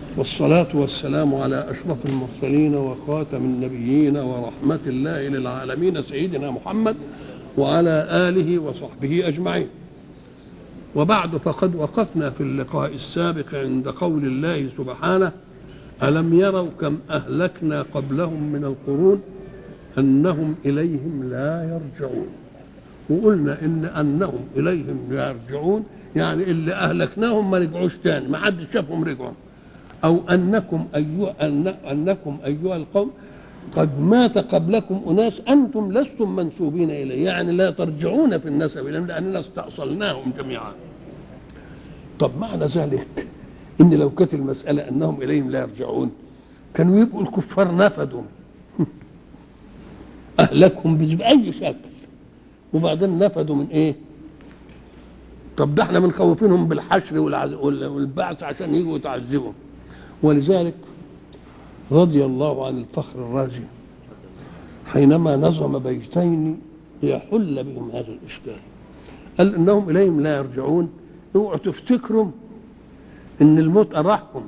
والصلاة والسلام على أشرف المرسلين وخاتم النبيين ورحمة الله للعالمين سيدنا محمد وعلى آله وصحبه أجمعين وبعد فقد وقفنا في اللقاء السابق عند قول الله سبحانه ألم يروا كم أهلكنا قبلهم من القرون أنهم إليهم لا يرجعون وقلنا إن أنهم إليهم لا يرجعون يعني اللي أهلكناهم ما رجعوش تاني ما حد شافهم رجعوا أو أنكم أيها أن أنكم أيها القوم قد مات قبلكم أناس أنتم لستم منسوبين إليه يعني لا ترجعون في النسب إليهم لأننا استأصلناهم جميعا طب معنى ذلك إن لو كانت المسألة أنهم إليهم لا يرجعون كانوا يبقوا الكفار نفدوا أهلكهم بأي شكل وبعدين نفدوا من إيه؟ طب ده احنا بنخوفينهم بالحشر والبعث عشان يجوا يتعذبوا ولذلك رضي الله عن الفخر الرازي حينما نظم بيتين ليحل بهم هذا الاشكال قال انهم اليهم لا يرجعون اوعوا تفتكروا ان الموت اراحكم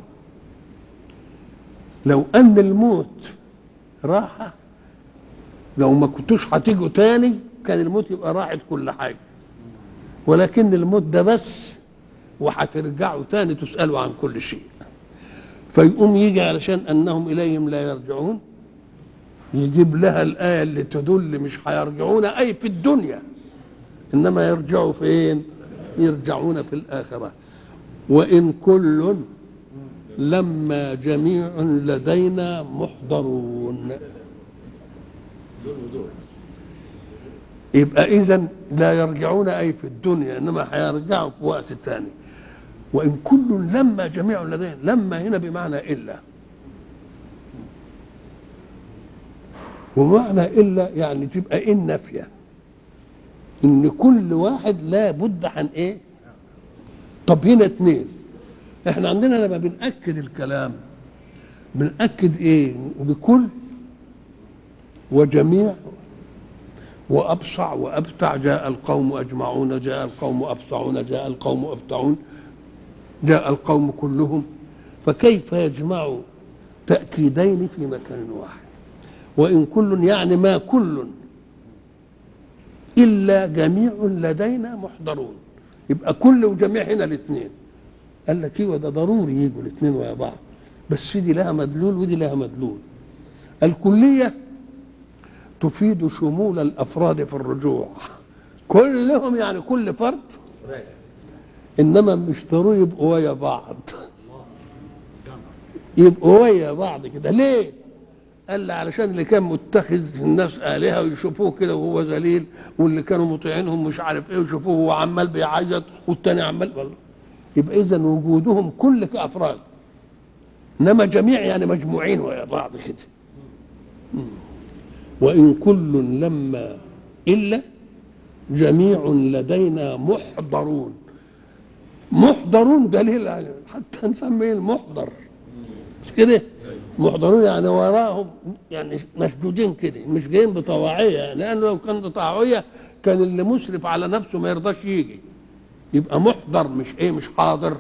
لو ان الموت راحه لو ما كنتوش هتيجوا تاني كان الموت يبقى راحت كل حاجه ولكن الموت ده بس وهترجعوا تاني تسألوا عن كل شيء فيقوم يجي علشان أنهم إليهم لا يرجعون يجيب لها الآية اللي تدل مش هيرجعون أي في الدنيا إنما يرجعوا فين يرجعون في الآخرة وإن كل لما جميع لدينا محضرون يبقى اذا لا يرجعون اي في الدنيا انما هيرجعوا في وقت ثاني وان كل لما جميع لدينا لما هنا بمعنى الا ومعنى الا يعني تبقى ان نافيه ان كل واحد لا بد عن ايه طب هنا اثنين احنا عندنا لما بنأكد الكلام بنأكد ايه بكل وجميع وأبصع وأبتع جاء القوم أجمعون جاء القوم أبصعون جاء القوم أبتعون جاء القوم كلهم فكيف يجمع تأكيدين في مكان واحد وإن كل يعني ما كل إلا جميع لدينا محضرون يبقى كل وجميع هنا الاثنين قال لك ايوه ده ضروري يجوا الاثنين ويا بعض بس دي لها مدلول ودي لها مدلول الكليه تفيد شمول الافراد في الرجوع كلهم يعني كل فرد انما مش ضروري يبقوا ويا بعض يبقوا ويا بعض كده ليه قال علشان اللي كان متخذ الناس آلهة ويشوفوه كده وهو ذليل واللي كانوا مطيعينهم مش عارف ايه ويشوفوه وهو عمال بيعيط والتاني عمال والله يبقى اذا وجودهم كل كافراد انما جميع يعني مجموعين ويا بعض كده وإن كل لما إلا جميع لدينا محضرون محضرون دليل على حتى نسميه المحضر مش كده محضرون يعني وراهم يعني مشدودين كده مش جايين بطواعية لأنه لو كان بطواعية كان اللي مسرف على نفسه ما يرضاش يجي يبقى محضر مش ايه مش حاضر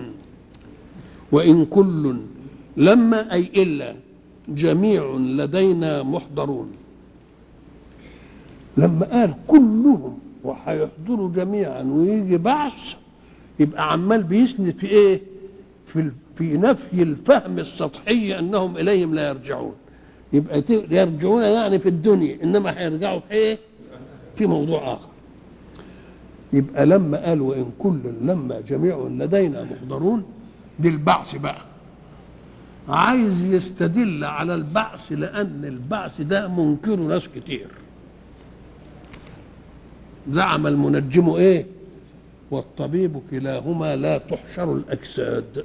وإن كل لما أي إلا جميع لدينا محضرون لما قال كلهم وهيحضروا جميعا ويجي بعث يبقى عمال بيسند في ايه في في نفي الفهم السطحي انهم اليهم لا يرجعون يبقى يرجعون يعني في الدنيا انما هيرجعوا في ايه في موضوع اخر يبقى لما قال وان كل لما جميع لدينا محضرون دي البعث بقى عايز يستدل على البعث لان البعث ده منكره ناس كتير زعم المنجم ايه والطبيب كلاهما لا تحشر الاجساد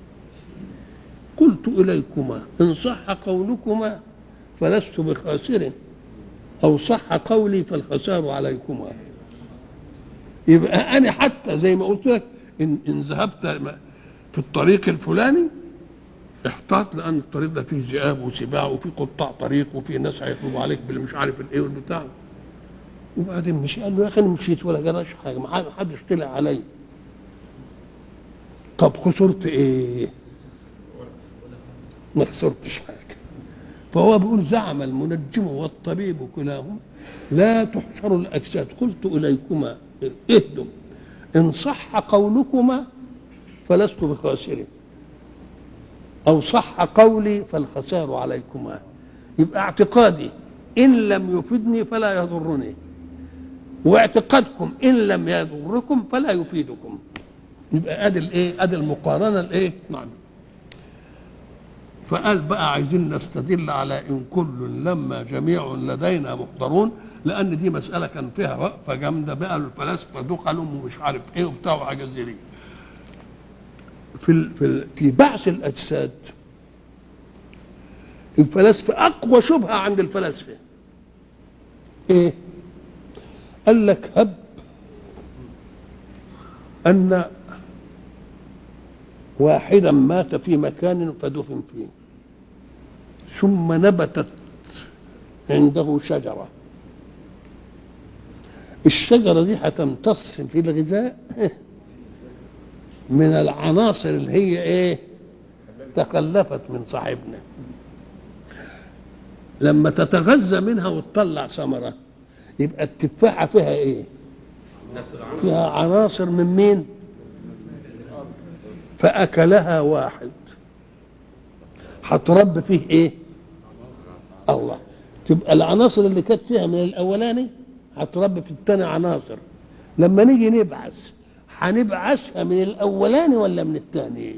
قلت اليكما ان صح قولكما فلست بخاسر او صح قولي فالخسار عليكما يبقى انا حتى زي ما قلت لك ان ان ذهبت في الطريق الفلاني احتاط لان الطريق ده فيه ذئاب وسباع وفيه قطاع طريق وفيه ناس هيطلبوا عليك بالمش عارف الايه والبتاع وبعدين مشي قال له يا اخي انا مشيت ولا جراش حاجه ما حدش طلع عليا طب خسرت ايه ما خسرتش حاجه فهو بيقول زعم المنجم والطبيب كلاهما لا تحشر الاجساد قلت اليكما اهدم ان صح قولكما فلست بخاسر او صح قولي فالخسار عليكما يبقى اعتقادي ان لم يفيدني فلا يضرني واعتقادكم ان لم يضركم فلا يفيدكم يبقى ادي الايه ادي المقارنه الايه نعم فقال بقى عايزين نستدل على ان كل لما جميع لدينا محضرون لان دي مساله كان فيها وقفه جامده بقى الفلاسفه دخلوا ومش عارف ايه وبتاع وحاجات زي دي في ال في ال في بعث الاجساد الفلاسفه اقوى شبهه عند الفلاسفه ايه قال لك هب ان واحدا مات في مكان فدفن فيه ثم نبتت عنده شجره الشجره دي هتمتص في الغذاء من العناصر اللي هي ايه تخلفت من صاحبنا لما تتغذى منها وتطلع ثمره يبقى التفاحه فيها ايه فيها عناصر من مين فاكلها واحد هتربي فيه ايه الله تبقى العناصر اللي كانت فيها من الاولاني هتربي في الثاني عناصر لما نيجي نبعث هنبعثها من الاولاني ولا من الثاني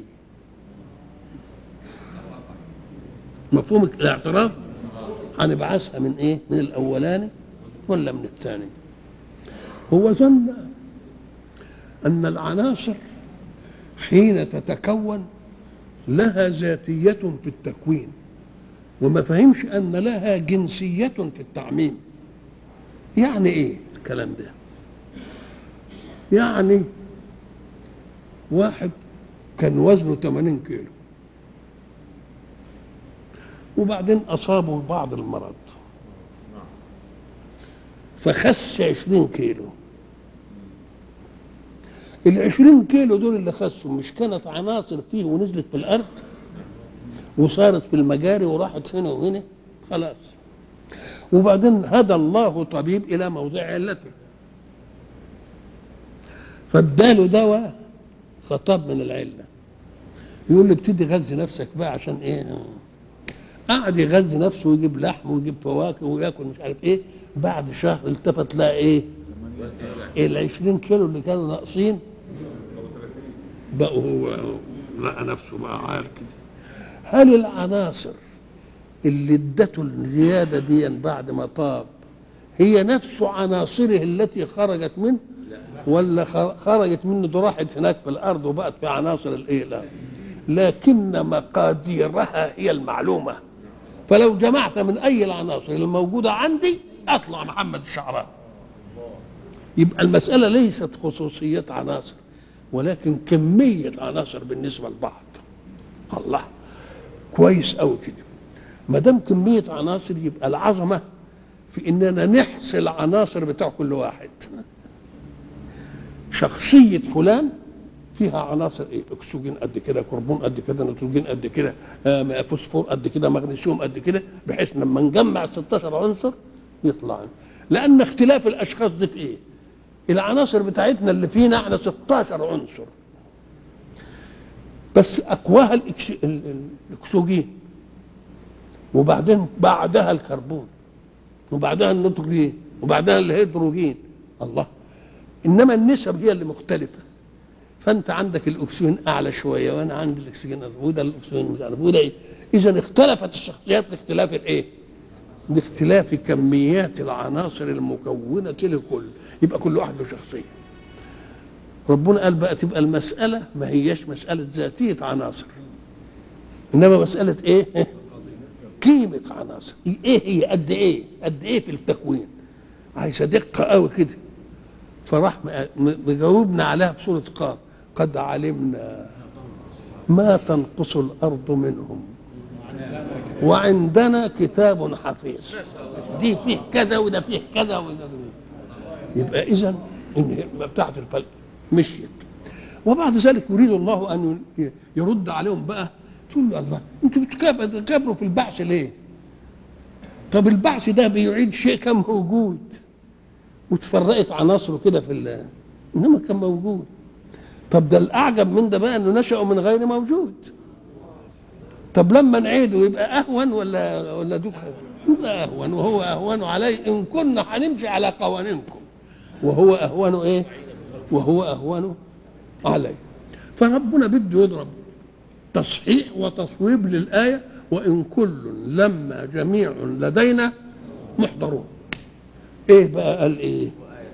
مفهوم الاعتراض هنبعثها من ايه من الاولاني ولا من الثاني هو ظن ان العناصر حين تتكون لها ذاتية في التكوين وما فهمش أن لها جنسية في التعميم يعني إيه الكلام ده يعني واحد كان وزنه 80 كيلو وبعدين أصابه بعض المرض فخس 20 كيلو ال 20 كيلو دول اللي خسوا مش كانت عناصر فيه ونزلت في الارض وصارت في المجاري وراحت هنا وهنا خلاص وبعدين هدى الله طبيب الى موضع علته فاداله دواء خطاب من العله يقول له ابتدي غذي نفسك بقى عشان ايه قعد يغذي نفسه ويجيب لحم ويجيب فواكه وياكل مش عارف ايه بعد شهر التفت لقى ايه ال 20 كيلو اللي كانوا ناقصين بقوا هو لقى نفسه بقى عارف كده هل العناصر اللي ادته الزياده دي بعد ما طاب هي نفس عناصره التي خرجت منه ولا خرجت منه دي راحت هناك في الارض وبقت في عناصر الايه لا لكن مقاديرها هي المعلومه فلو جمعت من اي العناصر الموجوده عندي اطلع محمد الشعراني يبقى المسألة ليست خصوصية عناصر ولكن كمية عناصر بالنسبة لبعض الله كويس أوي كده ما دام كمية عناصر يبقى العظمة في إننا نحصي العناصر بتاع كل واحد شخصية فلان فيها عناصر ايه اكسجين قد كده كربون قد كده نيتروجين قد كده آه فوسفور قد كده مغنيسيوم قد كده بحيث لما نجمع 16 عنصر يطلع لان اختلاف الاشخاص دي في ايه العناصر بتاعتنا اللي فينا احنا 16 عنصر بس اقواها الإكس... الاكسجين وبعدين بعدها الكربون وبعدها النيتروجين وبعدها الهيدروجين الله انما النسب هي اللي مختلفه فانت عندك الاكسجين اعلى شويه وانا عندي الاكسجين وده الاكسجين مش عارف وده ايه اذا اختلفت الشخصيات لاختلاف الايه؟ لاختلاف كميات العناصر المكونه لكل يبقى كل واحد له شخصيه ربنا قال بقى تبقى المساله ما هياش مساله ذاتيه عناصر انما مساله ايه قيمه عناصر ايه هي قد ايه قد ايه في التكوين عايزه دقه قوي كده فراح مجاوبنا عليها بسوره قاف قد علمنا ما تنقص الارض منهم وعندنا كتاب حفيظ دي فيه كذا وده فيه كذا وده يبقى اذا بتاعت الفلك مشيت وبعد ذلك يريد الله ان يرد عليهم بقى تقول له الله انتوا بتكابروا في البعث ليه طب البعث ده بيعيد شيء كان موجود وتفرقت عناصره كده في ال- انما كان موجود طب ده الاعجب من ده بقى انه نشأوا من غير موجود طب لما نعيده يبقى اهون ولا ولا دوك يبقى اهون وهو اهون علي ان كنا هنمشي على قوانينكم وهو اهون ايه وهو اهون علي فربنا بده يضرب تصحيح وتصويب للايه وان كل لما جميع لدينا محضرون ايه بقى قال ايه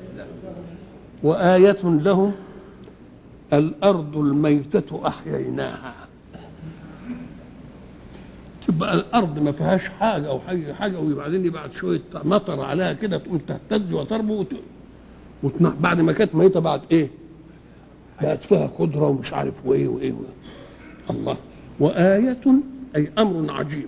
وآية لهم الأرض الميتة أحييناها تبقى الأرض ما فيهاش حاجة أو حاجة, حاجة وبعدين يبعد شوية مطر عليها كده تقوم تهتز وتربو وت... وتنح بعد ما كانت ميتة بعد إيه؟ بقت فيها خضرة ومش عارف وإيه وإيه, وإيه. الله وآية أي أمر عجيب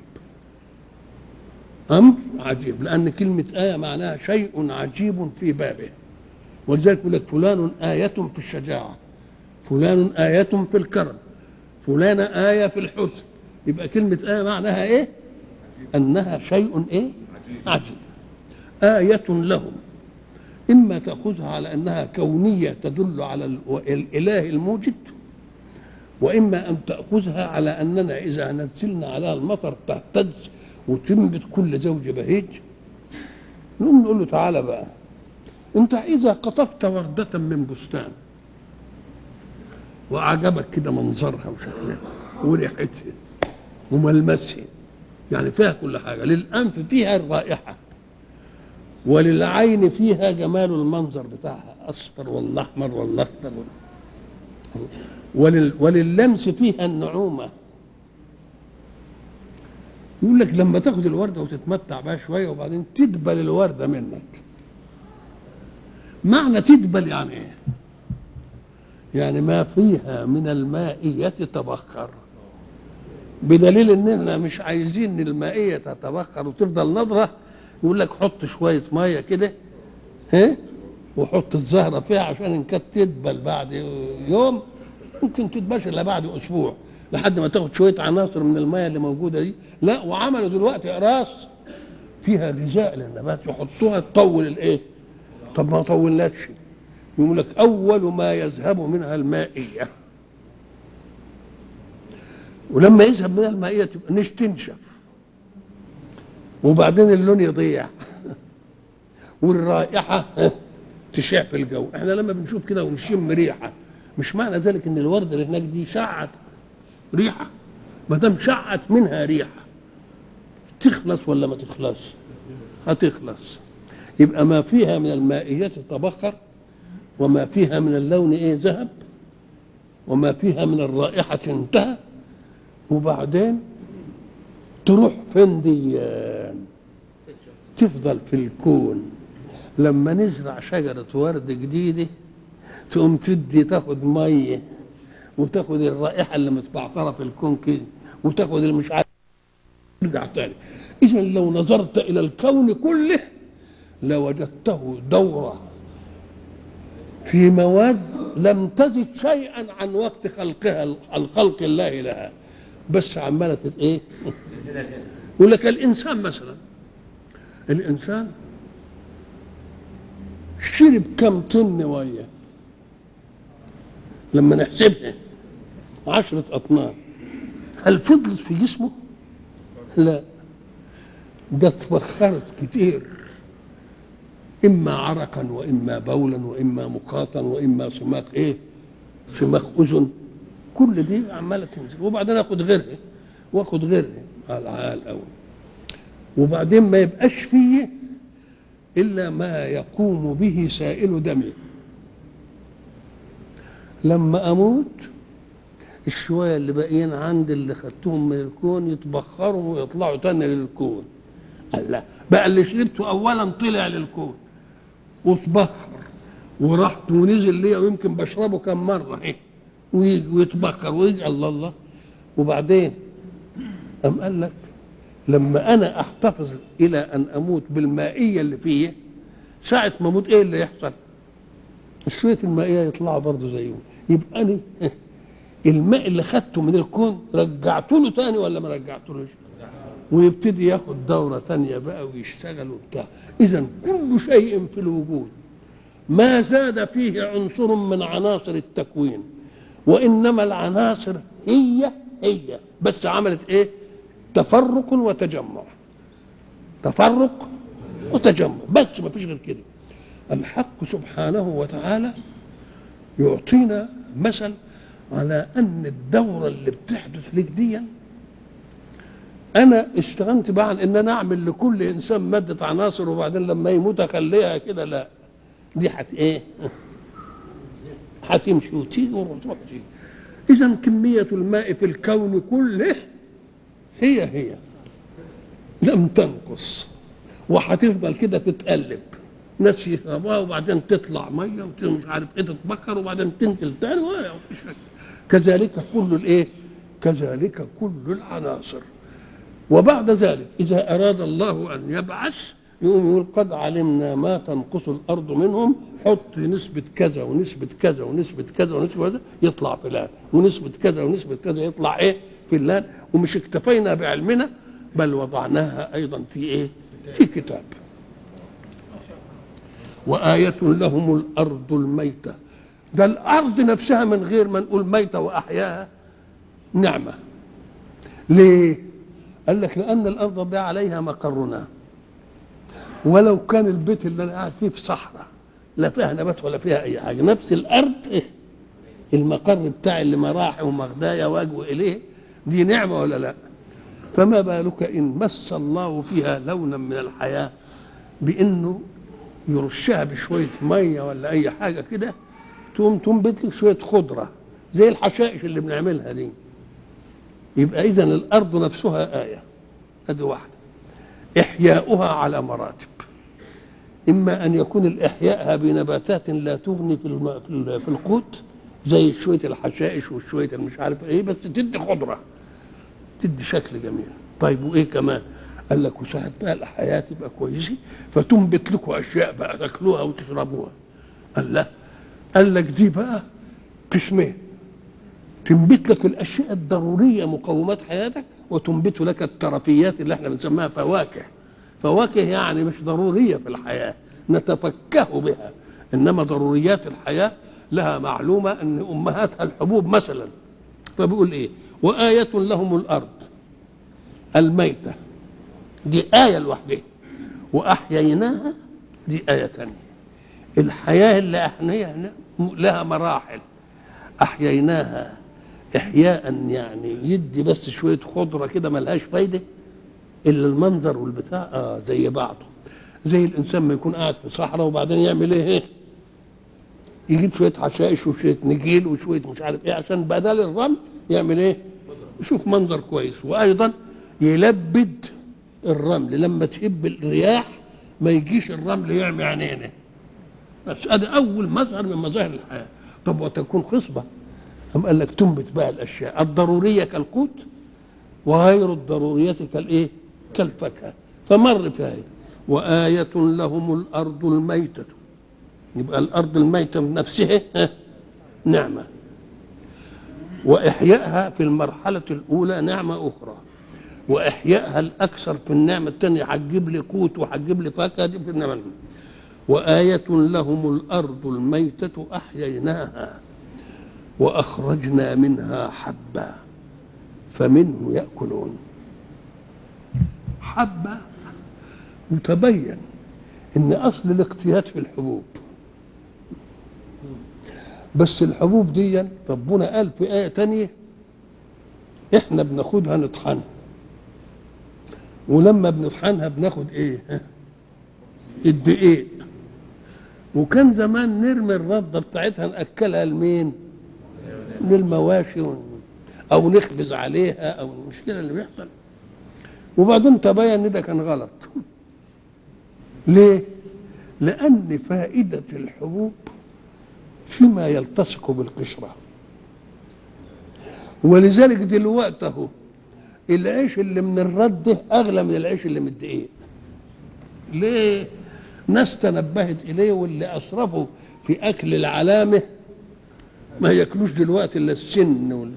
أمر عجيب لأن كلمة آية معناها شيء عجيب في بابه ولذلك يقول لك فلان آية في الشجاعة فلان آية في الكرم فلان آية في الحسن يبقى كلمة آية معناها إيه؟ أنها شيء إيه؟ عجيب آية لهم إما تأخذها على أنها كونية تدل على ال- الإله الموجد وإما أن تأخذها على أننا إذا نزلنا عليها المطر تهتز وتنبت كل زوج بهيج نقوم نقول له تعالى بقى أنت إذا قطفت وردة من بستان وأعجبك كده منظرها وشكلها وريحتها وملمسها يعني فيها كل حاجة للأنف فيها الرائحة وللعين فيها جمال المنظر بتاعها أصفر ولا أحمر ولا أخضر ولا ولل ولللمس فيها النعومة يقول لك لما تاخد الوردة وتتمتع بها شوية وبعدين تدبل الوردة منك معنى تدبل يعني ايه يعني ما فيها من المائية تبخر بدليل اننا مش عايزين المائية تتبخر وتفضل نظرة يقول لك حط شوية مية كده ها وحط الزهرة فيها عشان ان كانت تدبل بعد يوم ممكن تدبلش الا بعد اسبوع لحد ما تاخد شوية عناصر من المية اللي موجودة دي لا وعملوا دلوقتي اقراص فيها غذاء للنبات يحطوها تطول الايه طب ما طولتش يقول لك اول ما يذهب منها المائيه ولما يذهب منها المائيه تبقى مش تنشف وبعدين اللون يضيع والرائحه تشع في الجو احنا لما بنشوف كده ونشم ريحه مش معنى ذلك ان الورده اللي هناك دي شعت ريحه ما دام شعت منها ريحه تخلص ولا ما تخلص هتخلص يبقى ما فيها من المائيات تبخر وما فيها من اللون ايه ذهب وما فيها من الرائحة انتهى وبعدين تروح فين دي تفضل في الكون لما نزرع شجرة ورد جديدة تقوم تدي تاخد مية وتاخد الرائحة اللي متبعترة في الكون كده وتاخد اللي مش عارف ترجع تاني إذا لو نظرت إلى الكون كله لوجدته دورة في مواد لم تزد شيئا عن وقت خلقها الخلق الله لها بس عمالة ايه يقول لك الانسان مثلا الانسان شرب كم طن ميه لما نحسبها عشرة أطنان هل فضلت في جسمه؟ لا ده اتبخرت كتير إما عرقا وإما بولا وإما مخاطا وإما صماخ إيه؟ صماخ أذن كل دي عمالة تنزل وبعدين آخد غيرها وآخد غيرها على على الأول وبعدين ما يبقاش فيه إلا ما يقوم به سائل دمي لما أموت الشوية اللي باقيين عندي اللي خدتهم من الكون يتبخروا ويطلعوا تاني للكون قال لا بقى اللي شربته أولا طلع للكون وتبخر وراح ونزل ليا ويمكن بشربه كم مرة اهي ويجي ويتبخر ويجي الله الله وبعدين أم قال لك لما أنا أحتفظ إلى أن أموت بالمائية اللي فيه ساعة ما أموت إيه اللي يحصل؟ شوية المائية يطلعوا برضه زيهم يبقى أنا الماء اللي خدته من الكون رجعته له تاني ولا ما رجعتلوش ويبتدي ياخد دورة تانية بقى ويشتغل وبتاع إذا كل شيء في الوجود ما زاد فيه عنصر من عناصر التكوين وإنما العناصر هي هي بس عملت إيه تفرق وتجمع تفرق وتجمع بس ما فيش غير كده الحق سبحانه وتعالى يعطينا مثل على ان الدوره اللي بتحدث لك دي انا استغنت بقى عن ان انا اعمل لكل انسان ماده عناصر وبعدين لما يموت اخليها كده لا دي حت ايه هتمشي وتيجي وتروح تيجي اذا كميه الماء في الكون كله هي هي لم تنقص وهتفضل كده تتقلب ناس يشربوها وبعدين تطلع ميه ومش عارف ايه تتبخر وبعدين تنزل تاني ومفيش فايدة. كذلك كل الايه؟ كذلك كل العناصر وبعد ذلك اذا اراد الله ان يبعث يقوم يقول قد علمنا ما تنقص الارض منهم حط نسبه كذا ونسبه كذا ونسبه كذا ونسبه كذا يطلع فلان ونسبه كذا ونسبه كذا يطلع ايه فلان ومش اكتفينا بعلمنا بل وضعناها ايضا في ايه في كتاب وآية لهم الأرض الميتة ده الأرض نفسها من غير ما نقول ميتة وأحياها نعمة ليه؟ قال لك لأن الأرض ده عليها مقرنا ولو كان البيت اللي أنا قاعد فيه في صحراء لا فيها نبات ولا فيها أي حاجة نفس الأرض إيه؟ المقر بتاعي اللي مراحي ومغدايا واجوا إليه دي نعمة ولا لا؟ فما بالك إن مس الله فيها لونا من الحياة بأنه يرشها بشويه ميه ولا اي حاجه كده تقوم تنبت لك شويه خضره زي الحشائش اللي بنعملها دي يبقى اذا الارض نفسها ايه ادي واحده احياؤها على مراتب اما ان يكون الاحياء بنباتات لا تغني في الم... في, ال... في القوت زي شويه الحشائش وشويه المش عارف ايه بس تدي خضره تدي شكل جميل طيب وايه كمان قال لك وساعة بقى الحياة تبقى كويسة فتنبت لكم أشياء بقى تاكلوها وتشربوها قال لا قال لك دي بقى قسمين تنبت لك الأشياء الضرورية مقومات حياتك وتنبت لك الترفيات اللي احنا بنسميها فواكه فواكه يعني مش ضرورية في الحياة نتفكه بها إنما ضروريات الحياة لها معلومة أن أمهاتها الحبوب مثلا فبيقول إيه وآية لهم الأرض الميته دي آية لوحدها وأحييناها دي آية ثانية الحياة اللي أحييناها لها مراحل أحييناها إحياء يعني يدي بس شوية خضرة كده ملهاش فايدة إلا المنظر والبتاع آه زي بعضه زي الإنسان ما يكون قاعد في صحراء وبعدين يعمل إيه يجيب شوية حشائش وشوية نجيل وشوية مش عارف إيه عشان بدل الرمل يعمل إيه يشوف منظر كويس وأيضا يلبد الرمل لما تهب الرياح ما يجيش الرمل يعمي عينينا بس ادي اول مظهر من مظاهر الحياه طب وتكون خصبه أم قال لك تنبت بقى الاشياء الضروريه كالقوت وغير الضروريات كالايه كالفاكهه فمر في آية وآية لهم الأرض الميتة يبقى الأرض الميتة بنفسها نعمة وإحيائها في المرحلة الأولى نعمة أخرى واحيائها الاكثر في النعمه الثانيه هتجيب لي قوت وهتجيب لي فاكهه دي في النعمه وآية لهم الأرض الميتة أحييناها وأخرجنا منها حبا فمنه يأكلون حبة يتبين إن أصل الاقتيات في الحبوب بس الحبوب دي ربنا قال في آية تانية إحنا بناخدها نطحنها ولما بنطحنها بناخد ايه الدقيق وكان زمان نرمي الرده بتاعتها ناكلها لمين للمواشي او نخبز عليها او المشكله اللي بيحصل وبعدين تبين ان ده كان غلط ليه لان فائده الحبوب فيما يلتصق بالقشره ولذلك دلوقتي اهو العيش اللي من الرد اغلى من العيش اللي من الدقيق ليه ناس تنبهت اليه واللي اسرفوا في اكل العلامه ما ياكلوش دلوقتي الا السن وال...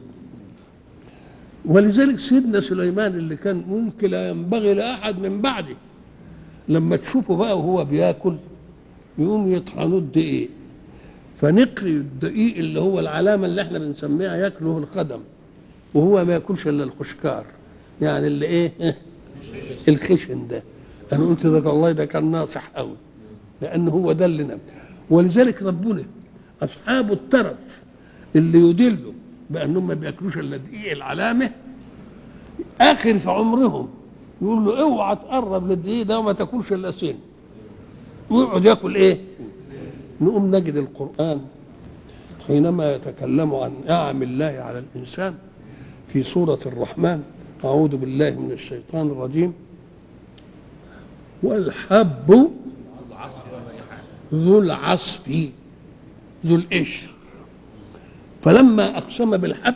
ولذلك سيدنا سليمان اللي كان ممكن لا ينبغي لاحد من بعده لما تشوفه بقى وهو بياكل يقوم يطحنوا الدقيق فنقي الدقيق اللي هو العلامه اللي احنا بنسميها ياكله الخدم وهو ما ياكلش الا الخشكار يعني اللي ايه الخشن ده انا قلت ده والله ده كان ناصح قوي لان هو ده اللي نبت ولذلك ربنا اصحاب الترف اللي يدلوا بانهم ما بياكلوش الا دقيق العلامه اخر في عمرهم يقول له اوعى تقرب للدقيق ده وما تاكلش الا سن ويقعد ياكل ايه نقوم نجد القران حينما يتكلم عن نعم الله على الانسان في سوره الرحمن اعوذ بالله من الشيطان الرجيم والحب ذو العصف ذو القشر فلما اقسم بالحب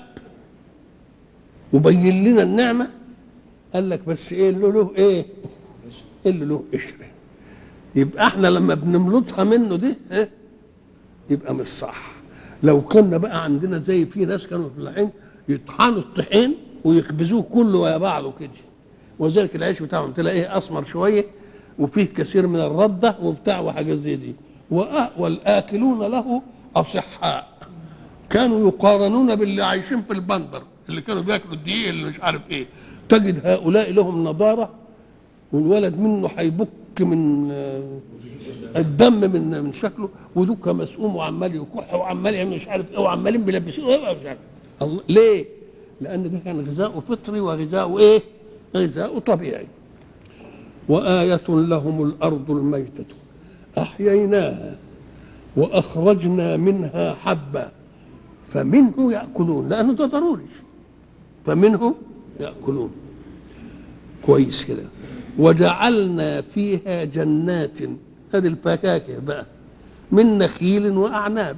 وبين لنا النعمه قال لك بس ايه اللي له ايه اللي له قشر يبقى احنا لما بنملطها منه دي ايه يبقى مش صح لو كنا بقى عندنا زي في ناس كانوا فلاحين يطحنوا الطحين ويخبزوه كله ويا بعضه كده وذلك العيش بتاعهم تلاقيه اسمر شويه وفيه كثير من الرده وبتاع وحاجات زي دي والاكلون له اصحاء كانوا يقارنون باللي عايشين في البندر اللي كانوا بياكلوا الدقيق اللي مش عارف ايه تجد هؤلاء لهم نضاره والولد منه هيبك من الدم من من شكله ودوك مسؤوم وعمال يكح وعمال يعمل مش عارف ايه وعمالين بيلبسوه مش عارف الله ليه؟ لان ده كان غذاء فطري وغذاء ايه؟ غذاء طبيعي وآية لهم الأرض الميتة أحييناها وأخرجنا منها حبا فمنه يأكلون لأنه ده ضروري فمنه يأكلون كويس كده وجعلنا فيها جنات هذه الفكاكه بقى من نخيل وأعناب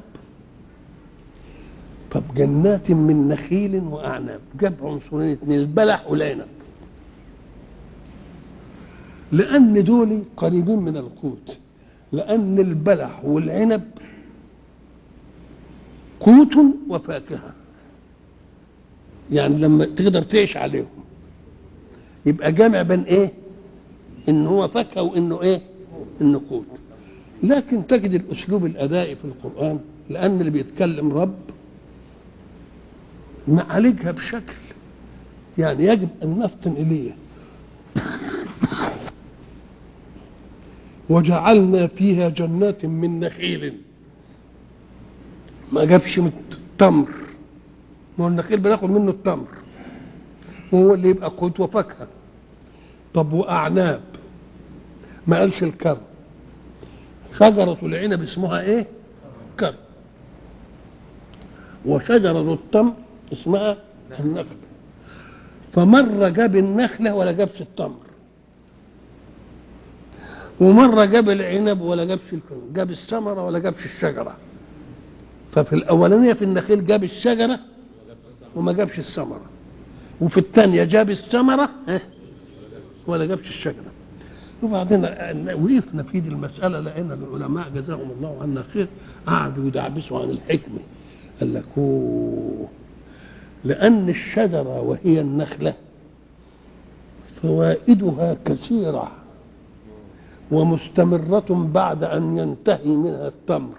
طب جنات من نخيل وأعناب جاب عنصرين اثنين البلح والعنب لأن دول قريبين من القوت لأن البلح والعنب قوت وفاكهة يعني لما تقدر تعيش عليهم يبقى جامع بين ايه ان هو فاكهه وانه ايه انه قوت لكن تجد الاسلوب الادائي في القران لان اللي بيتكلم رب معالجها بشكل يعني يجب ان نفطن اليه وجعلنا فيها جنات من نخيل ما جابش من التمر ما هو النخيل بناخد منه التمر وهو اللي يبقى قوت وفاكهه طب واعناب ما قالش الكرم شجرة العنب اسمها ايه؟ كرم وشجرة التمر اسمها النخل فمرة جاب النخلة ولا جابش التمر ومرة جاب العنب ولا جابش الكرم جاب الثمرة ولا جابش الشجرة ففي الأولانية في النخيل جاب الشجرة وما جابش الثمرة وفي الثانية جاب الثمرة ولا جابش الشجرة وبعدين وقفنا في دي المسألة لقينا العلماء جزاهم الله عنا خير قعدوا يدعبسوا عن الحكمة قال لك أوه لأن الشجرة وهي النخلة فوائدها كثيرة ومستمرة بعد أن ينتهي منها التمر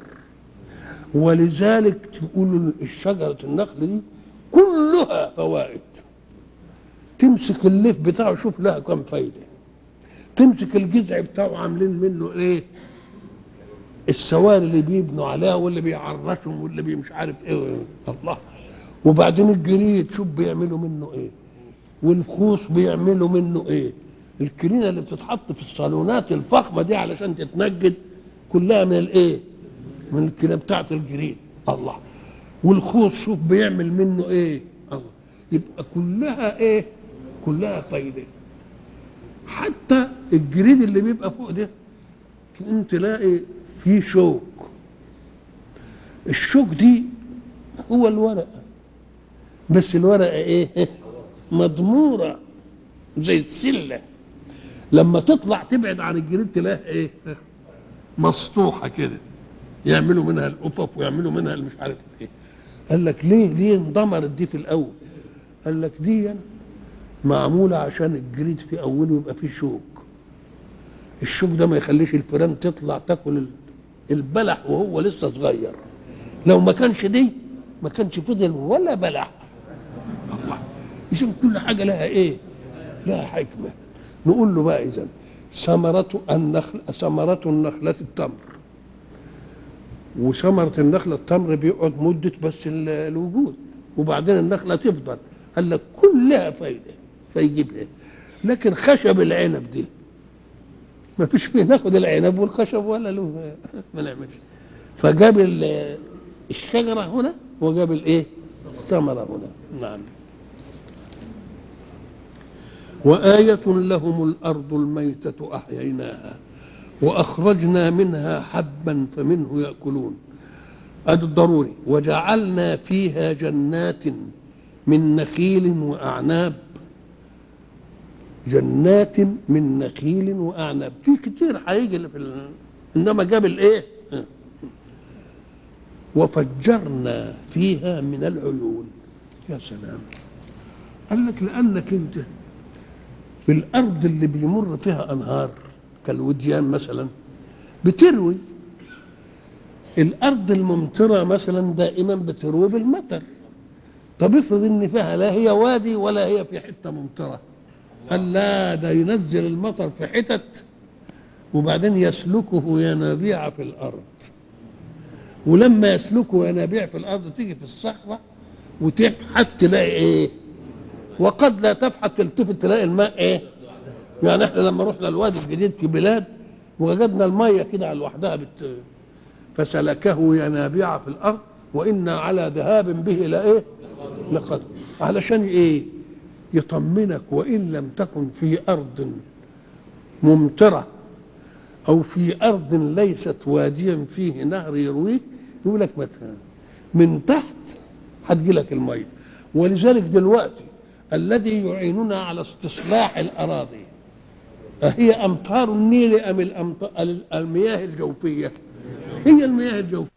ولذلك تقول الشجرة النخل دي كلها فوائد تمسك الليف بتاعه شوف لها كم فايدة تمسك الجذع بتاعه عاملين منه ايه السواري اللي بيبنوا عليها واللي بيعرشهم واللي بي مش عارف ايه الله وبعدين الجريد شوف بيعملوا منه ايه والخوص بيعملوا منه ايه الكرينه اللي بتتحط في الصالونات الفخمه دي علشان تتنجد كلها من الايه من الكرينه بتاعت الجريد الله والخوص شوف بيعمل منه ايه الله يبقى كلها ايه كلها فايده حتى الجريد اللي بيبقى فوق ده تقوم تلاقي فيه شوك الشوك دي هو الورقه بس الورقه ايه مضموره زي السله لما تطلع تبعد عن الجريد تلاقيها ايه مسطوحه كده يعملوا منها القفف ويعملوا منها مش عارف ايه قال لك ليه ليه انضمرت دي في الاول قال لك دي معموله عشان الجريد في اوله يبقى فيه شوك الشوك ده ما يخليش الفيران تطلع تاكل ال- البلح وهو لسه صغير لو ما كانش دي ما كانش فضل ولا بلح الله يشوف كل حاجه لها ايه لها حكمه نقول له بقى اذا ثمرة النخل ثمرة النخلة التمر وثمرة النخلة التمر بيقعد مدة بس ال- الوجود وبعدين النخلة تفضل قال لك كلها فايدة فيجيبها لكن خشب العنب دي ما فيش فيه ناخد العنب والخشب ولا له ما نعملش فجاب ال- الشجرة هنا وجاب الايه الثمرة هنا نعم وآية لهم الأرض الميتة أحييناها وأخرجنا منها حبا فمنه يأكلون هذا الضروري وجعلنا فيها جنات من نخيل وأعناب جنات من نخيل وأعناب في كتير هيجي اللي في ال... إنما جاب الإيه؟ وفجرنا فيها من العيون يا سلام قال لك لأنك أنت في الارض اللي بيمر فيها انهار كالوديان مثلا بتروي الارض الممطره مثلا دائما بتروي بالمطر طب افرض ان فيها لا هي وادي ولا هي في حته ممطره قال لا ده ينزل المطر في حتت وبعدين يسلكه ينابيع في الارض ولما يسلكه ينابيع في الارض تيجي في الصخره وتبحث تلاقي ايه وقد لا تفحت تلتفت تلاقي الماء ايه يعني احنا لما رحنا الوادي الجديد في بلاد وجدنا الميه كده على لوحدها بت... فسلكه ينابيع في الارض وانا على ذهاب به لايه لقد علشان ايه يطمنك وان لم تكن في ارض ممطره او في ارض ليست واديا فيه نهر يرويه يقول لك مثلا من تحت هتجي لك الميه ولذلك دلوقتي الذي يعيننا على استصلاح الاراضي أهي امطار النيل ام الأمطار المياه الجوفيه هي المياه الجوفيه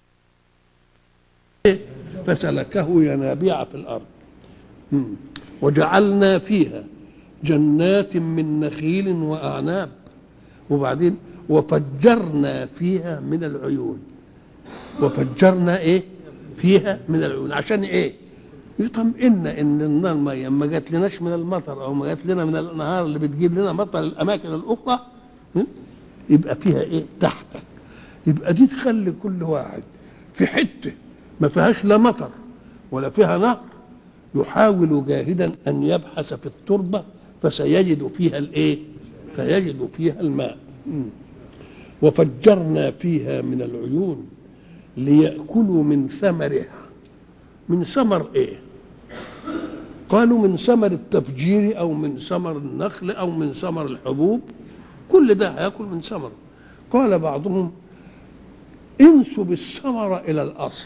فسلكه ينابيع في الارض مم. وجعلنا فيها جنات من نخيل واعناب وبعدين وفجرنا فيها من العيون وفجرنا ايه فيها من العيون عشان ايه يطمئن ان الميه ما جات لناش من المطر او ما جات لنا من الانهار اللي بتجيب لنا مطر الاماكن الاخرى م? يبقى فيها ايه تحتك يبقى دي تخلي كل واحد في حته ما فيهاش لا مطر ولا فيها نهر يحاول جاهدا ان يبحث في التربه فسيجد فيها الايه فيجد فيها الماء م. وفجرنا فيها من العيون ليأكلوا من ثمرها من ثمر ايه قالوا من ثمر التفجير او من ثمر النخل او من ثمر الحبوب كل ده هياكل من ثمره قال بعضهم انسب الثمر الى الاصل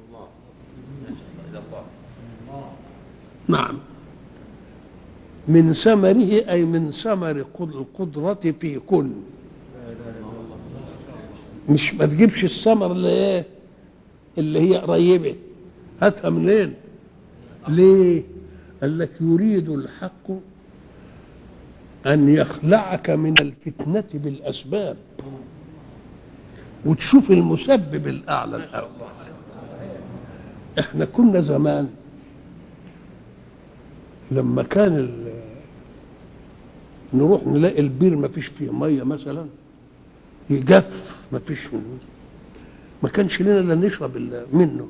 نعم من ثمره اي من ثمر القدرة في كل مش ما تجيبش الثمر اللي ايه اللي هي قريبه هاتها منين ليه قال لك يريد الحق ان يخلعك من الفتنه بالاسباب وتشوف المسبب الاعلى الاول احنا كنا زمان لما كان ال- نروح نلاقي البير ما فيش فيه ميه مثلا يجف ما فيش ما كانش لنا الا نشرب ال- منه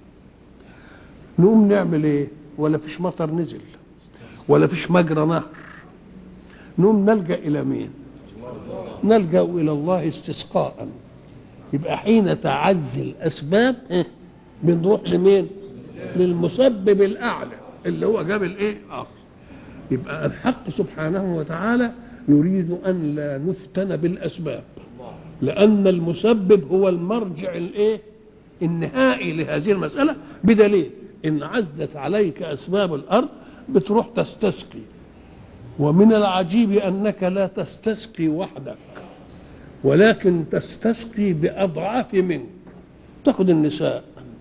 نقوم نعمل ايه ولا فيش مطر نزل ولا فيش مجرى نهر نقوم نلجا الى مين نلجا الى الله استسقاء يبقى حين تعزي الاسباب إيه؟ بنروح لمين للمسبب الاعلى اللي هو جاب الايه اصل يبقى الحق سبحانه وتعالى يريد ان لا نفتن بالاسباب لان المسبب هو المرجع الايه النهائي لهذه المساله بدليل ان عزت عليك اسباب الارض بتروح تستسقي ومن العجيب انك لا تستسقي وحدك ولكن تستسقي باضعاف منك تاخذ النساء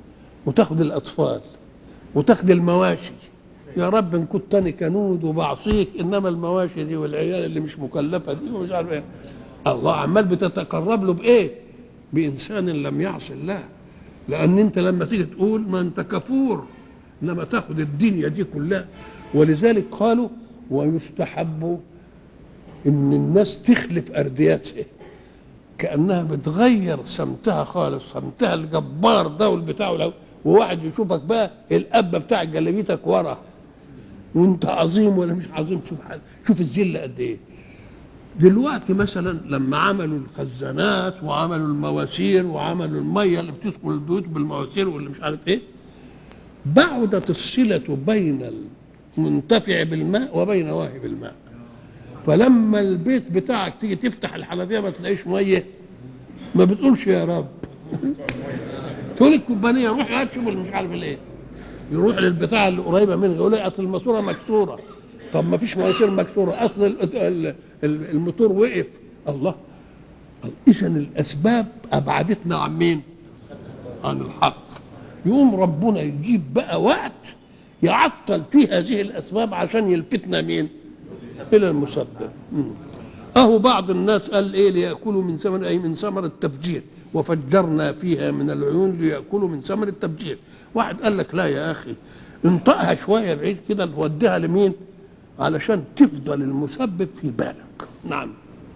وتاخد الاطفال وتاخد المواشي يا رب ان كنت انا كنود وبعصيك انما المواشي دي والعيال اللي مش مكلفه دي ومش عارف ايه الله عمال بتتقرب له بايه؟ بانسان لم يعص الله لان انت لما تيجي تقول ما انت كفور انما تاخد الدنيا دي كلها ولذلك قالوا ويستحب ان الناس تخلف اردياتها كانها بتغير سمتها خالص سمتها الجبار ده والبتاع والأو- وواحد يشوفك بقى الابه بتاع جلابيتك ورا وانت عظيم ولا مش عظيم شوف حاجة. شوف الذله قد ايه دلوقتي مثلا لما عملوا الخزانات وعملوا المواسير وعملوا الميه اللي بتدخل البيوت بالمواسير واللي مش عارف ايه بعدت الصله بين المنتفع بالماء وبين واهب الماء فلما البيت بتاعك تيجي تفتح الحنفيه ما تلاقيش ميه ما بتقولش يا رب تقول الكوبانيه روح هات شوف اللي مش عارف الايه يروح للبتاع اللي قريبه منه يقول لي اصل الماسوره مكسوره طب ما فيش مواسير مكسوره اصل ال- ال- ال- الموتور وقف الله اذا الاسباب ابعدتنا عن مين؟ عن الحق يقوم ربنا يجيب بقى وقت يعطل فيه هذه الاسباب عشان يلفتنا مين؟ الى المسبب مم. اهو بعض الناس قال ايه ليأكلوا من ثمر اي من ثمر التفجير وفجرنا فيها من العيون ليأكلوا من ثمر التفجير واحد قال لك لا يا اخي انطقها شويه بعيد كده نوديها لمين علشان تفضل المسبب في بالك نعم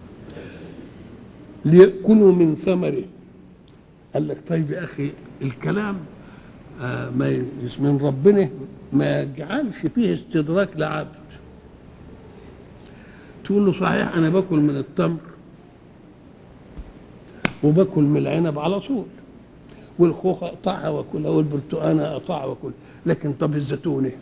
ليأكلوا من ثمره قال لك طيب يا اخي الكلام آه ما ي- من ربنا ما يجعلش فيه استدراك لعبد تقول له صحيح انا باكل من التمر وباكل من العنب على طول والخوخ اقطعها واكلها والبرتقانه اقطعها واكلها لكن طب الزيتونه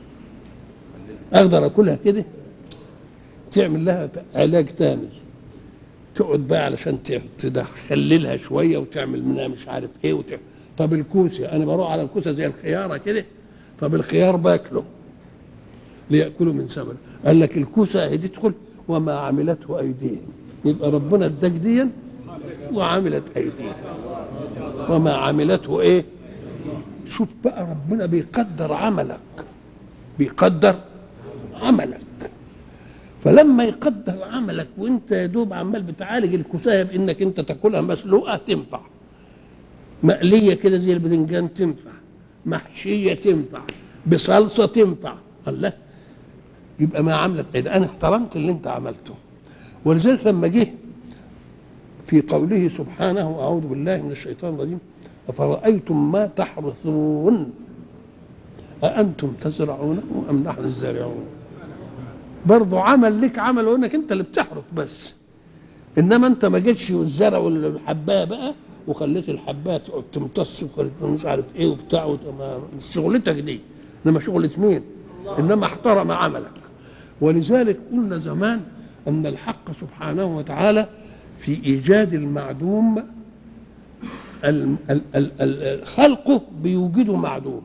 اقدر اكلها كده تعمل لها علاج تاني تقعد بقى علشان ت- تخللها شويه وتعمل منها مش عارف ايه وتعمل. طب الكوسه انا بروح على الكوسه زي الخياره كده طب الخيار باكله ليأكلوا من ثمره قال لك الكوسه اهي تدخل وما عملته ايديهم يبقى ربنا اداك ديا وعملت ايديهم وما عملته ايه شوف بقى ربنا بيقدر عملك بيقدر عملك فلما يقدر عملك وانت يا دوب عمال بتعالج الكوسايه بانك انت تاكلها مسلوقه تنفع مقليه كده زي الباذنجان تنفع محشيه تنفع بصلصه تنفع الله يبقى ما عملت ايه انا احترمت اللي انت عملته ولذلك لما جه في قوله سبحانه اعوذ بالله من الشيطان الرجيم افرايتم ما تحرثون اانتم تزرعونه ام نحن الزارعون برضه عمل لك عمل انك انت اللي بتحرث بس انما انت ما جيتش والزرع والحبايه بقى وخليت الحبايه تقعد تمتص وخليت مش عارف ايه وبتاع وت- ما- مش شغلتك دي انما شغله مين؟ انما احترم عملك ولذلك قلنا زمان ان الحق سبحانه وتعالى في ايجاد المعدوم ال- ال- ال- ال- خلقه بيوجده معدوم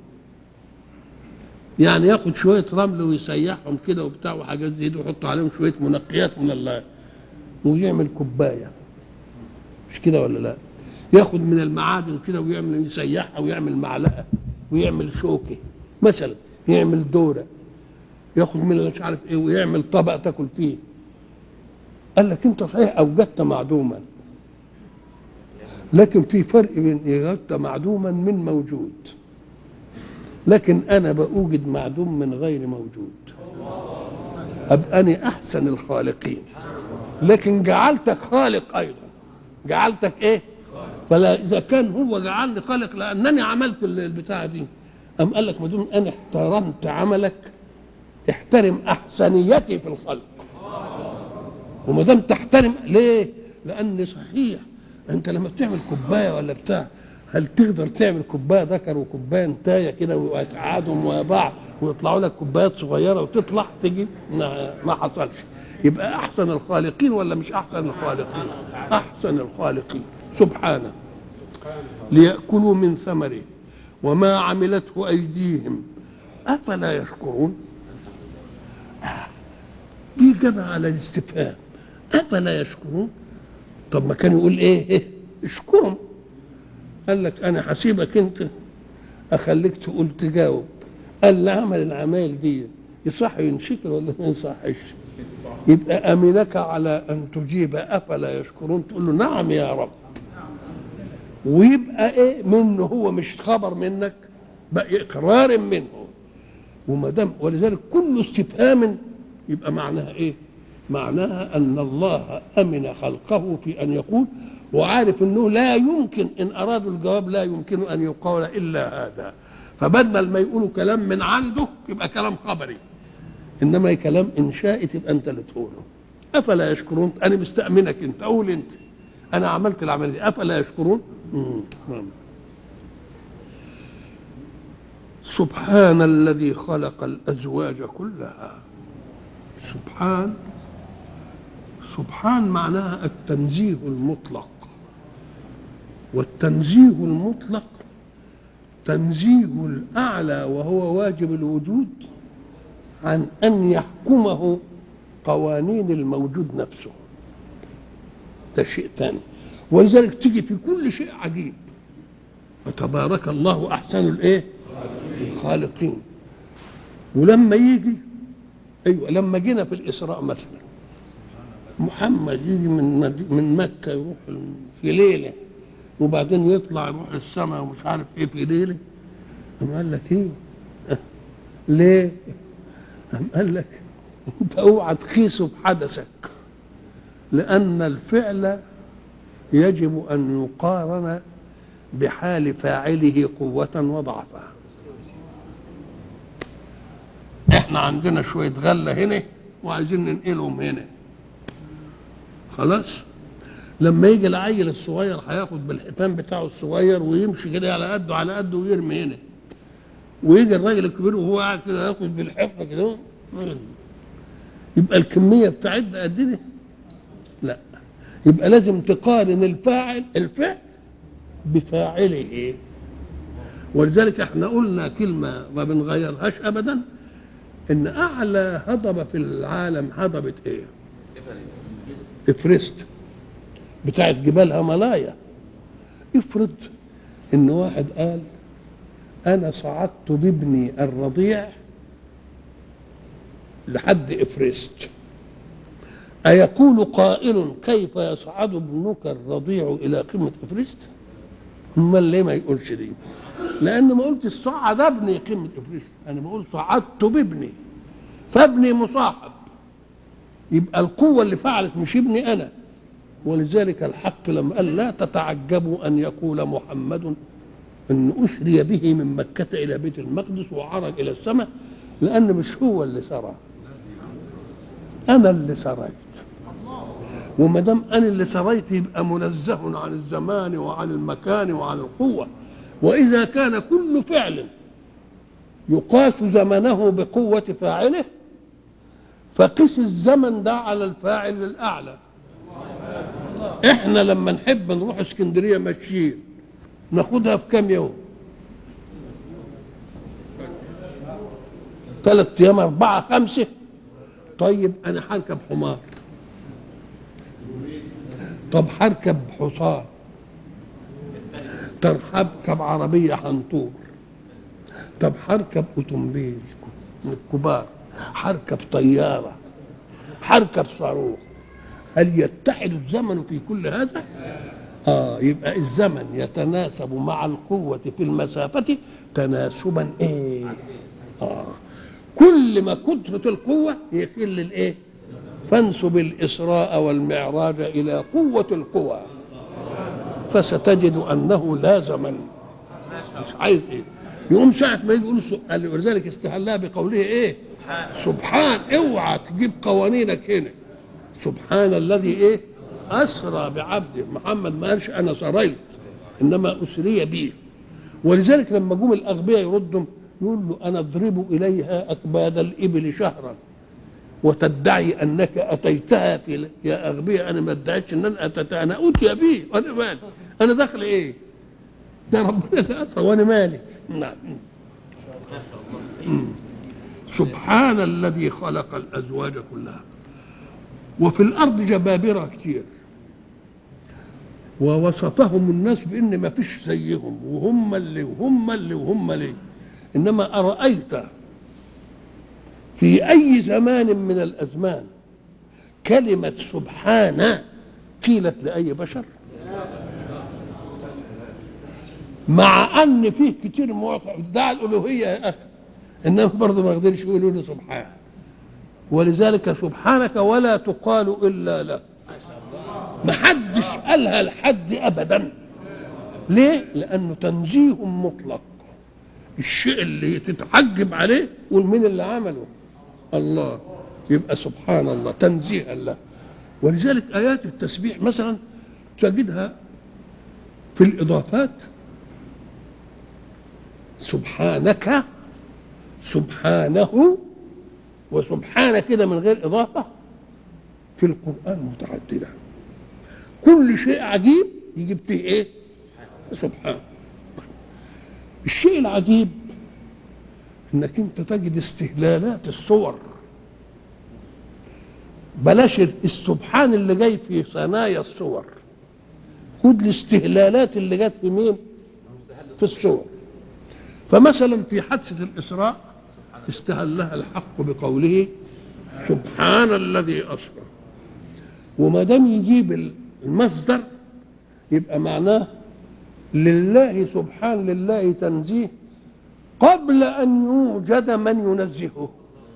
يعني ياخد شويه رمل ويسيحهم كده وبتاع وحاجات زي دي ويحط عليهم شويه منقيات من الله ويعمل كوبايه مش كده ولا لا ياخد من المعادن كده ويعمل يسيحها ويعمل معلقه ويعمل شوكه مثلا يعمل دوره ياخد من مش عارف ايه ويعمل طبق تاكل فيه قال لك انت صحيح اوجدت معدوما لكن في فرق بين ايجدت معدوما من موجود لكن انا باوجد معدوم من غير موجود ابقى انا احسن الخالقين لكن جعلتك خالق ايضا جعلتك ايه فلا اذا كان هو جعلني خالق لانني عملت ال- البتاعه دي ام قال لك ما دام انا احترمت عملك احترم احسنيتي في الخلق وما دام تحترم ليه لان صحيح انت لما بتعمل كوبايه ولا بتاع هل تقدر تعمل كوبايه ذكر وكوبايه انتايه كده ويتعادوا مع بعض ويطلعوا لك كوبايات صغيره وتطلع تجي ما, ما حصلش يبقى احسن الخالقين ولا مش احسن الخالقين احسن الخالقين سبحانه ليأكلوا من ثمره وما عملته أيديهم أفلا يشكرون آه. دي جمع على الاستفهام أفلا يشكرون طب ما كان يقول إيه, إيه؟ اشكرهم قال لك أنا حسيبك أنت اخليك تقول تجاوب قال اللي عمل العمايل دي يصح ينشكر ولا ما يصحش يبقى امنك على ان تجيب افلا يشكرون تقول له نعم يا رب ويبقى ايه منه هو مش خبر منك بقى اقرار منه وما دام ولذلك كل استفهام يبقى معناها ايه؟ معناها ان الله امن خلقه في ان يقول وعارف انه لا يمكن ان ارادوا الجواب لا يمكن ان يقال الا هذا فبدل ما يقولوا كلام من عنده يبقى كلام خبري انما كلام انشائي تبقى انت اللي تقوله افلا يشكرون انا مستامنك انت قول انت انا عملت العمليه دي افلا يشكرون مم. نعم. سبحان الذي خلق الازواج كلها سبحان سبحان معناها التنزيه المطلق والتنزيه المطلق تنزيه الاعلى وهو واجب الوجود عن ان يحكمه قوانين الموجود نفسه ده شيء ثاني ولذلك تيجي في كل شيء عجيب فتبارك الله احسن الايه الخالقين ولما يجي ايوه لما جينا في الاسراء مثلا محمد يجي من مد... من مكه يروح في ليله وبعدين يطلع يروح السماء ومش عارف ايه في ليله قام قال لك ايه ليه قام قال لك انت اوعى تقيسه بحدثك لان الفعل يجب ان يقارن بحال فاعله قوة وضعفا احنا عندنا شوية غلة هنا وعايزين ننقلهم هنا خلاص لما يجي العيل الصغير هياخد بالحيتان بتاعه الصغير ويمشي كده على قده على قده ويرمي هنا ويجي الراجل الكبير وهو قاعد كده ياخد بالحفره كده يبقى الكميه بتاعتها قد ايه؟ لا يبقى لازم تقارن الفاعل الفعل بفاعله ولذلك احنا قلنا كلمه ما بنغيرهاش ابدا ان اعلى هضبه في العالم هضبه ايه؟ افرست بتاعت جبال هيمالايا افرض ان واحد قال انا صعدت بابني الرضيع لحد افرست أيقول قائل كيف يصعد ابنك الرضيع إلى قمة إفرست؟ أمال ليه ما يقولش دي؟ لأن ما قلتش صعد ابني قمة إفرست، أنا بقول صعدت بابني فابني مصاحب يبقى القوة اللي فعلت مش ابني أنا ولذلك الحق لما قال لا تتعجبوا أن يقول محمد أن أسري به من مكة إلى بيت المقدس وعرج إلى السماء لأن مش هو اللي سرى أنا اللي سريت وما دام أنا اللي سريت يبقى منزه عن الزمان وعن المكان وعن القوة وإذا كان كل فعل يقاس زمنه بقوة فاعله فقس الزمن ده على الفاعل الأعلى احنا لما نحب نروح اسكندريه ماشيين ناخدها في كام يوم ثلاث ايام اربعه خمسه طيب انا هركب حمار طب هركب حصان طب هركب عربيه حنطور طب هركب اوتومبيل من الكبار هركب طياره هركب صاروخ هل يتحد الزمن في كل هذا؟ آه يبقى الزمن يتناسب مع القوة في المسافة تناسبا إيه؟ آه كل ما كثرة القوة يقل الإيه؟ فانسب الإسراء والمعراج إلى قوة القوى فستجد أنه لا زمن مش عايز إيه؟ يقوم ساعة ما يجي يقول سؤال ولذلك استهلها بقوله إيه؟ سبحان اوعى تجيب قوانينك هنا سبحان الذي ايه اسرى بعبده محمد ما قالش انا سريت انما اسري به ولذلك لما جم الاغبياء يردوا يقول له انا اضرب اليها اكباد الابل شهرا وتدعي انك اتيتها في يا اغبياء انا ما ادعيتش ان انا اتيتها انا اوتي به وانا مالي انا داخل ايه؟ ده ربنا اللي اسرى وانا مالي نعم سبحان الذي خلق الازواج كلها وفي الارض جبابره كتير ووصفهم الناس بان ما فيش زيهم وهم اللي وهم اللي وهم اللي انما ارايت في اي زمان من الازمان كلمه سبحان قيلت لاي بشر مع ان فيه كتير معطى ادعى الالوهيه يا اخي انما برضه ما قدرش يقولوا له سبحان ولذلك سبحانك ولا تقال الا لك ما حدش قالها لحد ابدا ليه لانه تنزيه مطلق الشيء اللي تتعجب عليه والمين اللي عمله الله يبقى سبحان الله تنزيها له ولذلك ايات التسبيح مثلا تجدها في الاضافات سبحانك سبحانه وسبحان كده من غير اضافه في القران متعدده كل شيء عجيب يجيب فيه ايه سبحان الشيء العجيب انك انت تجد استهلالات الصور بلاش السبحان اللي جاي في ثنايا الصور خد الاستهلالات اللي جت في مين في الصور فمثلا في حادثة الإسراء استهلها الحق بقوله سبحان الذي أسرى وما دام يجيب المصدر يبقى معناه لله سبحان لله تنزيه قبل أن يوجد من ينزهه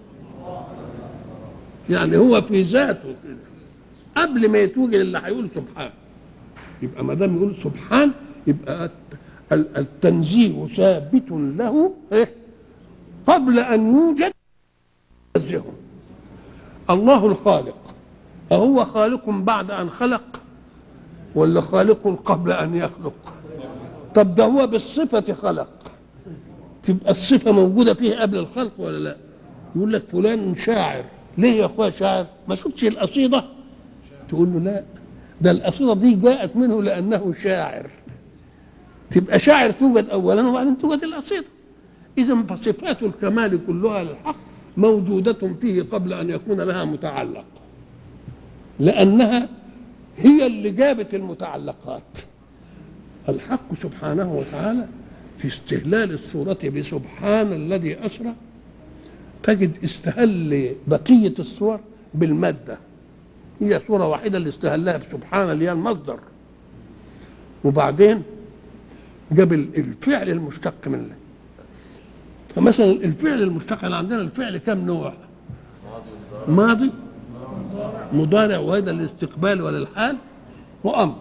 يعني هو في ذاته كده قبل ما يتوجد اللي هيقول سبحان يبقى ما دام يقول سبحان يبقى التنزيه ثابت له إيه؟ قبل ان يوجد ينزهه الله الخالق أهو خالق بعد أن خلق ولا خالق قبل أن يخلق طب ده هو بالصفة خلق تبقى الصفة موجودة فيه قبل الخلق ولا لا يقول لك فلان شاعر ليه يا اخويا شاعر ما شفتش القصيدة تقول له لا ده القصيدة دي جاءت منه لأنه شاعر تبقى شاعر توجد أولا وبعدين توجد القصيدة إذا فصفات الكمال كلها للحق موجودة فيه قبل أن يكون لها متعلق لأنها هي اللي جابت المتعلقات الحق سبحانه وتعالى في استهلال الصورة بسبحان الذي أسرى تجد استهل بقية الصور بالمادة هي صورة واحدة اللي استهلها بسبحان اللي هي المصدر وبعدين جاب الفعل المشتق من الله فمثلا الفعل المشتق احنا عندنا الفعل كم نوع ماضي مضارع وهذا الاستقبال وللحال وامر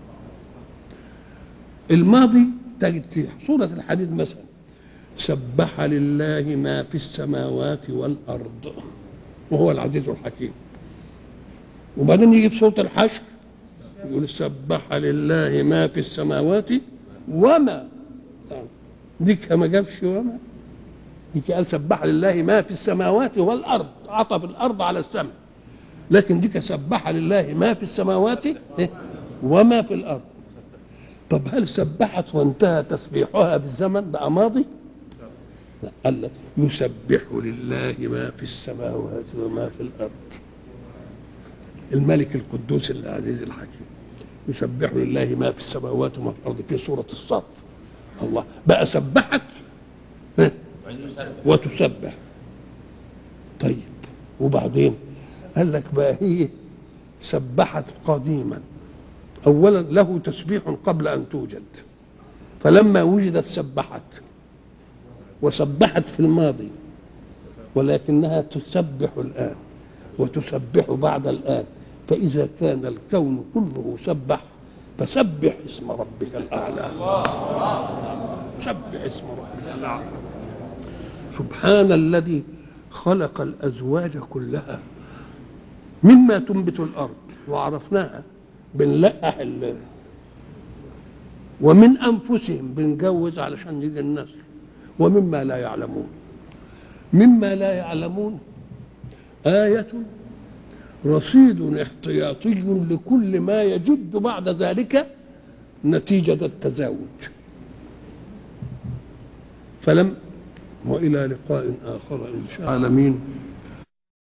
الماضي تجد في سورة الحديد مثلا سبح لله ما في السماوات والأرض وهو العزيز الحكيم وبعدين يجي في سورة الحشر يقول سبح لله ما في السماوات وما ديك ما جابش وما ديك قال سبح لله ما في السماوات والأرض عطف الأرض على السماء لكن ديك سبح لله ما في السماوات وما في الأرض طب هل سبحت وانتهى تسبيحها بالزمن بقى ماضي؟ لا قال لك يسبح لله ما في السماوات وما في الارض الملك القدوس العزيز الحكيم يسبح لله ما في السماوات وما في الارض في سوره الصف الله بقى سبحت وتسبح طيب وبعدين قال لك بقى هي سبحت قديما اولا له تسبيح قبل ان توجد فلما وجدت سبحت وسبحت في الماضي ولكنها تسبح الان وتسبح بعد الان فاذا كان الكون كله سبح فسبح اسم ربك الاعلى سبح اسم ربك الاعلى سبحان الذي خلق الازواج كلها مما تنبت الارض وعرفناها بنلقح ال ومن انفسهم بنجوز علشان يجي النسل ومما لا يعلمون مما لا يعلمون آية رصيد احتياطي لكل ما يجد بعد ذلك نتيجة التزاوج فلم وإلى لقاء آخر إن شاء الله العالمين